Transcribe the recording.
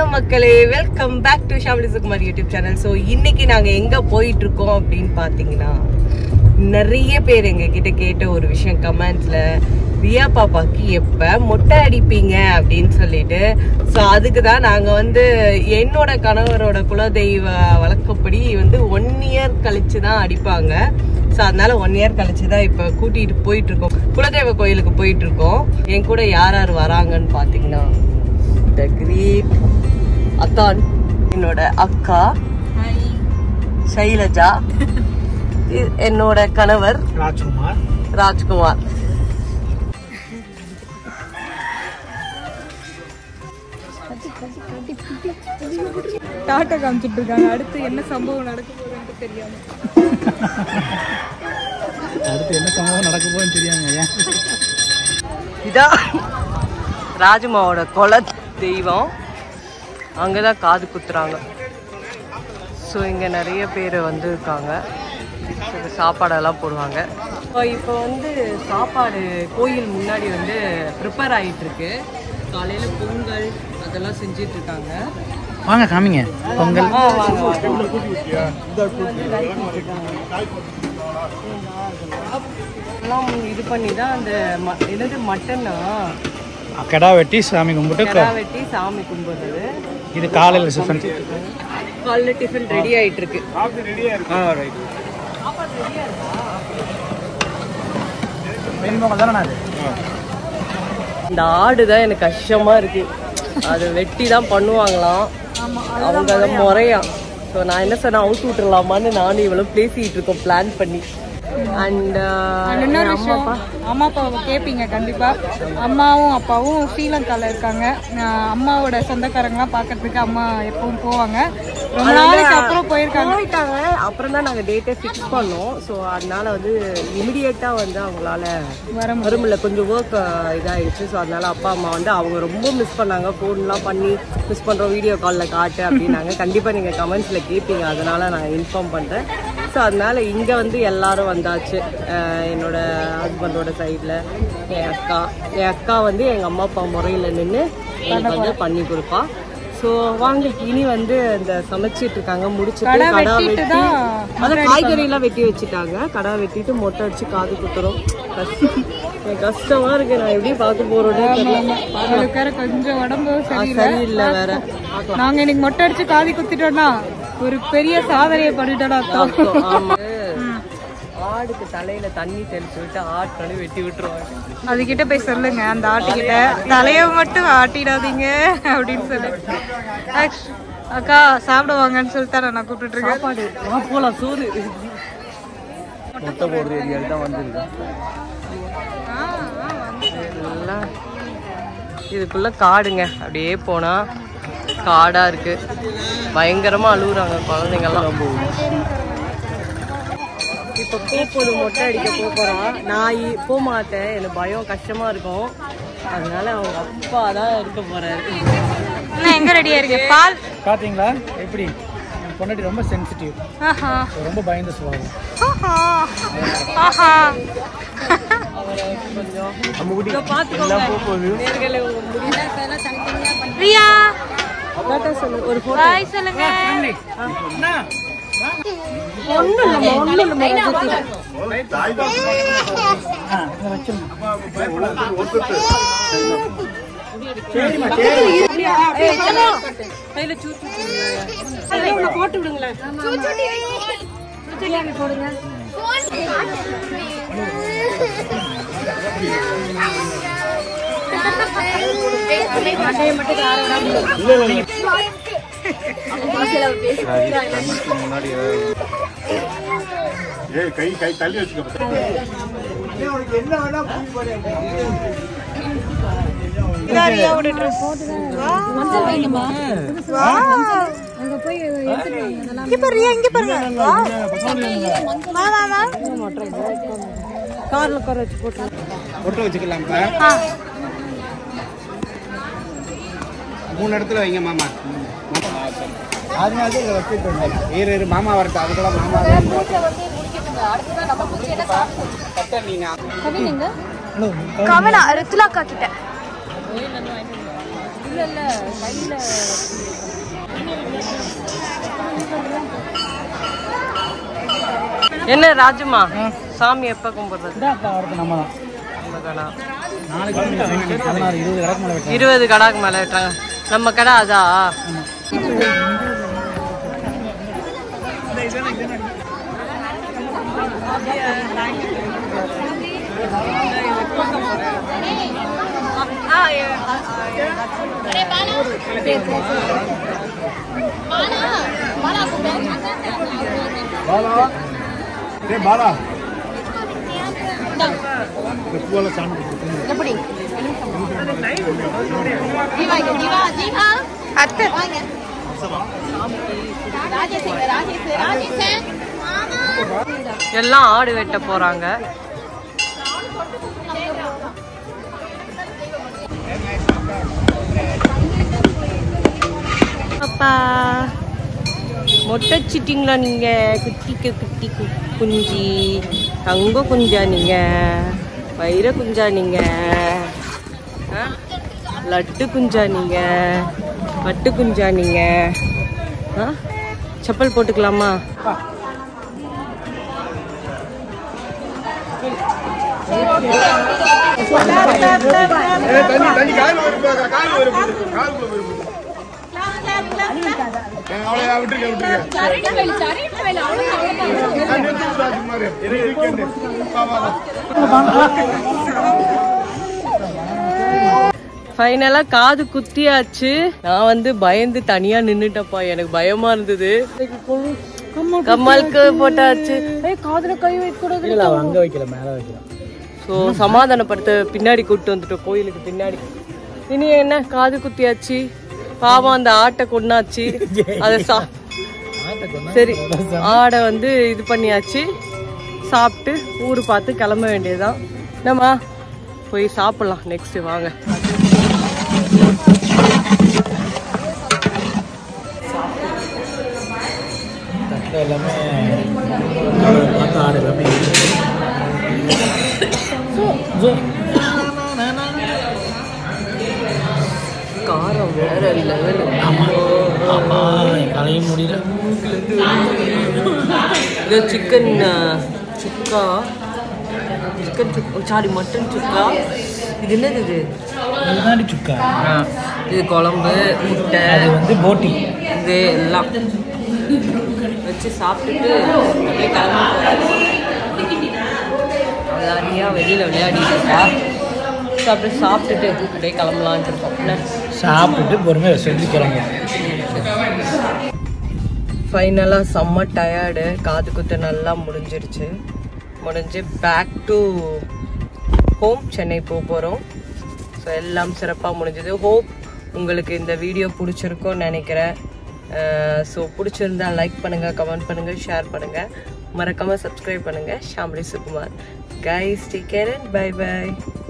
மக்களே welcome back to Shamli Sukumar YouTube channel so இன்னைக்கு நாங்க எங்க போயிட்டு இருக்கோம் அப்படின்னு பாத்தீங்கன்னா நிறைய பேர் எங்க கிட்ட கேட்ட ஒரு விஷயம் கமெண்ட்ஸ்ல ரியா பாப்பாக்கு எப்ப மொட்டை அடிப்பீங்க அப்படின்னு சொல்லிட்டு ஸோ அதுக்கு தான் நாங்க வந்து என்னோட கணவரோட குலதெய்வ வழக்கப்படி வந்து ஒன் இயர் கழிச்சு தான் அடிப்பாங்க ஸோ அதனால ஒன் இயர் கழிச்சு தான் இப்போ கூட்டிட்டு போயிட்டு இருக்கோம் குலதெய்வ கோயிலுக்கு போயிட்டு இருக்கோம் என் கூட யார் யார் வராங்கன்னு பார்த்தீங்கன்னா த கிரேட் அத்தான் என்னோட அக்கா சைலஜா இ- என்னோட கணவர் ராஜ்குமார் ராஜ்குமார் டாட்டா காமிச்சிட்டு இருக்காங்க அடுத்து என்ன சம்பவம் நடக்க போகுதுன்னு தெரியாம அடுத்து என்ன சம்பவம் நடக்க போகுதுன்னு தெரியாங்க ஏன் இதான் ராஜமாவோட குல தெய்வம் அங்கதான் காது குத்துறாங்க ஸோ இங்க நிறைய பேர் வந்து இருக்காங்க So, சாப்பாடெல்லாம் போடுவாங்க இப்போ வந்து சாப்பாடு கோயில் முன்னாடி வந்து ப்ரிப்பேர் ஆயிட்டு இருக்கு காலையில பொங்கல் அதெல்லாம் செஞ்சிட்டு இருக்காங்க வாங்க காமிங்க பொங்கல் ஆ, வாங்க, வாங்க. எல்லாம் இது பண்ணி தான் அந்த ம- என்னது மட்டன்னா கடா வெட்டி சாமி கும்பிட்டு கிடா வெட்டி சாமி கும்பிடுறது இது காலையில் டிஃபன் காலைல டிஃபன் ரெடி ஆயிட்டு இருக்கு வெண்பொங்கல் தானே அது இந்த ஆடு தான் எனக்கு கஷ்டமா இருக்கு அது வெட்டி தான் பண்ணுவாங்களாம் அவங்க அதை முறையா ஸோ நான் என்ன சொன்னேன் அவுத்து விட்டுறலாமான்னு நானும் இவ்வளவு பேசிட்டு இருக்கோம் பிளான் பண்ணி அண்ட் இன்னொரு விஷயம் அம்மா அப்பாவை கேட்பீங்க கண்டிப்பா அம்மாவும் அப்பாவும் ஸ்ரீலங்கால இருக்காங்க ஆஹ் அம்மாவோட சொந்தக்காரங்களாம் பார்க்கறதுக்கு அம்மா எப்பவும் போவாங்க ரொம்ப நாளைக்கு அப்புறம் போயிருக்காங்க போயிட்டாங்க அப்புறம் தான் நாங்கள் டேட்டை ஃபிக்ஸ் பண்ணோம் ஸோ அதனால வந்து இமிடியேட்டாக வந்து அவங்களால வர வரும்ல கொஞ்சம் ஒர்க் இதாகிடுச்சு ஸோ அதனால அப்பா அம்மா வந்து அவங்க ரொம்ப மிஸ் பண்ணாங்க ஃபோன்லாம் பண்ணி மிஸ் பண்ணுறோம் வீடியோ காலில் காட்டு அப்படின்னாங்க கண்டிப்பாக நீங்கள் கமெண்ட்ஸில் கேட்பீங்க அதனால நான் இன்ஃபார்ம் பண்ணுறேன் ஸோ அதனால இங்கே வந்து எல்லாரும் வந்தாச்சு அஹ் என்னோட ஹஸ்பண்டோட சைடில் என் அக்கா என் அக்கா வந்து எங்கள் அம்மா அப்பா முறையில் நின்று எனக்கு வந்து பண்ணி கொடுப்பா ஸோ வாங்க இனி வந்து இந்த சமைச்சிட்டு இருக்காங்க முடிச்சுட்டு கடா வெட்டி அதான் காய்கறி எல்லாம் வெட்டி வச்சுட்டாங்க கடா வெட்டிட்டு மொட்டை அடிச்சு காது குத்துறோம் கஷ்டம். எனக்கு கஷ்டமா இருக்கு நான் எப்படி பார்க்க போறோன்னு தெரியல அவளுக்கு வேற கொஞ்சம் உடம்பு சரியில்லை சரியில்லை வேற நாங்க இன்னைக்கு மொட்டை அடிச்சு காதி குத்திட்டோம்னா ஒரு பெரிய சாதனையை பண்ணிட்டோம்னா அர்த்தம். ஆமா ஆடுக்கு தலையில தண்ணி தெளிச்சு விட்டு ஆட்களை வெட்டி விட்டுருவாங்க அதுகிட்ட போய் சொல்லுங்க அந்த ஆட்டிக்கிட்ட தலைய மட்டும் ஆட்டிடாதீங்க அப்படின்னு சொல்லு ஆக்ஷ்- அக்கா சாப்பிடுவாங்கன்னு சொல்லிட்டு தான் நான் கூப்பிட்டு இருக்கேன் சாப்பாடு வா போலாம் சோறு முட்டை போடுற ஏரியாவில் தான் வந்துருக்கேன் எல்லாம் இதுக்குள்ள காடுங்க அப்படியே போனா காடா இருக்கு பயங்கரமா அழுகுறாங்க குழந்தைங்கெல்லாம் இப்ப போப்போது மொட்டை அடிக்க போக போறான் நான் இ- போக மாட்டேன் எனக்கு பயம் கஷ்டமா இருக்கும் அதனால அவங்க அப்பா தான் இருக்க போறாரு இன்னும் எங்க ரெடியா இருக்கு பால் பார்த்தீங்களா எப்படி என் பொண்டாட்டி ரொம்ப சென்சிட்டிவ் ஆஹா ரொம்ப பயந்த சுபாவம் ஆஹா ஆஹா இதோ பாத்துக்கோங்க நேர்களே உங்க முடி- ரியா டாட்டா சொல்லு ஒரு photo. பாய் சொல்லுங்க கையில சூச்சு போடுங்க. போட்டு விடுங்களேன் ஏய் கை கை தள்ளி வச்சுக்க இதான் ரியாவோட ட்ரெஸ் இங்க பாரு ரியா இங்க பாருங்க வா வா வா கார்ல உட்கார வச்சு போட்டு ஒட்ட வச்சுக்கலாம் ஆ மூணு இடத்துல வைங்க மாமா அதனால தான் இதை வச்சுட்டு இருந்தேன் இரு இரு மாமா வரட்டும் அதுக்கெல்லாம் மாமா கவனா ரித்துலாக்கா கிட்ட இல்ல இல்ல கையில என்ன ராஜுமா சாமி எப்ப கும்பிடுறது அடுத்து நம்ம தான் நம்ம கடை. நாளைக்கு பதினாறு இருபது கிடக்கு மேலே வெட்டலாம் இருபது கடாக்கு மேல வெட்டுறாங்க நம்ம கடை அதா பாலா ஏ பாலா இந்த பூவெல்லாம் சாமி கொடுத்துருக்கேன் அத்தை எல்லாம் ஆடு வெட்ட போறாங்க அப்பா மொட்டை சிட்டிங்களா நீங்க குட்டிக்கு குட்டி கு- குஞ்சி தங்க குஞ்சா நீங்க வைர குஞ்சா நீங்க ஆ? லட்டு குஞ்சா நீங்க வட்டு குஞ்சா நீங்க ஆ? செப்பல் போட்டுக்கலாமா ஏ தண்ணி தண்ணி கால் வருப்பாங்க கால் வருது கால் வருது அவ்வளோ விட்டுருக்க விட்டுருக்க நான் நிறுத்தி விடுறா சும்மா இரு. இரு, இருக்கேன்னு. வா, வா, வா. ஃபைனலாக காது குத்தியாச்சு நான் வந்து பயந்து தனியா நின்னுட்டப்பா எனக்கு பயமா இருந்தது கம்மலுக்கு போட்டாச்சு ஏய் காதுல கை வைக்க கூடாது அங்கே வைக்கல மேலே வைக்கலாம் ஸோ சமாதானப்படுத்த பின்னாடி கூப்பிட்டு வந்துட்டோம் கோயிலுக்கு பின்னாடி இனி என்ன காது குத்தியாச்சு பாவம் அந்த ஆட்டை கொண்டாச்சு அதை சா சரி ஆடை வந்து இது பண்ணியாச்சு சாப்பிட்டு ஊர் பார்த்து கிளம்ப வேண்டியதுதான் என்னம்மா போய் சாப்பிடலாம் நெக்ஸ்ட் வாங்க தட்டில் எல்லாமே பார்த்து ஆடு எல்லாமே காரம் வேற லெவலு கலையும் முடியல இது chicken chukka chicken sorry mutton chukka இது என்னது இது இதுதாண்டி சுக்கா இது குழம்பு முட்டை அது வந்து போட்டி இது எல்லாம் வச்சு சாப்பிட்டுட்டு அப்படியே கிளம்பி விளையாடியா வெளியில் விளையாடிட்டு இருக்கா ஸோ அப்படியே சாப்பிட்டுட்டு அப்படியே கிளம்பலான்ட்டு இருக்கோம் என்ன சாப்பிட்டுட்டு பொறுமையாக செஞ்சு கிளம்புவோம் ஃபைனலாக செம்ம டயர்டு காது குத்து நல்லா முடிஞ்சிருச்சு முடிஞ்சு பேக் டு ஹோம் சென்னை போக போகிறோம் ஸோ எல்லாம் சிறப்பாக முடிஞ்சது ஹோப் உங்களுக்கு இந்த வீடியோ பிடிச்சிருக்கும்னு நினைக்கிறேன் ஸோ பிடிச்சிருந்தா லைக் பண்ணுங்கள் கமெண்ட் பண்ணுங்கள் ஷேர் பண்ணுங்கள் மறக்காமல் சப்ஸ்கிரைப் பண்ணுங்கள் Shamli Sukumar guys take care and bye by